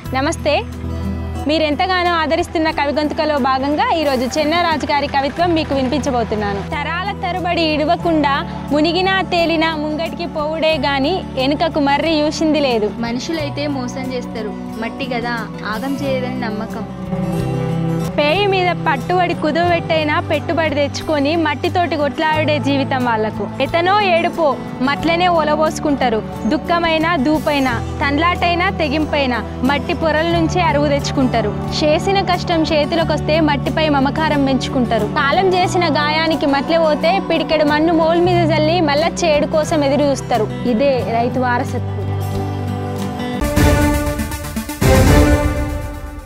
నమస్తే మీరు ఎంతగానో ఆదరిస్తున్న కవిగొంతుకలో భాగంగా ఈరోజు చెన్నరాజు గారి కవిత్వం మీకు వినిపించబోతున్నాను తరాల తరబడి ఇడవకుండా మునిగినా తేలినా ముంగటికి పోవుడే గాని వెనుకకు మర్రి చూసింది లేదు మనుషులైతే మోసం చేస్తారు మట్టి కదా ఆగం చేయదని నమ్మకం పేయి మీద పట్టుబడి కుదువెట్టైనా పెట్టుబడి తెచ్చుకొని మట్టితోటి కొట్లాడే జీవితం వాళ్ళకు ఎతనో ఏడుపో మట్లనే ఒలబోసుకుంటారు దుఃఖమైన దూపైన తండ్లాటైనా తెగింపైన మట్టి పొరల నుంచే అరువు తెచ్చుకుంటారు చేసిన కష్టం చేతిలోకి వస్తే మట్టిపై మమకారం పెంచుకుంటారు కాలం చేసిన గాయానికి మట్లే పోతే పిడికెడు మన్ను మోల్ మీద జల్లి మళ్ళా చేడు కోసం ఎదురు చూస్తారు ఇదే రైతు వారసత్వం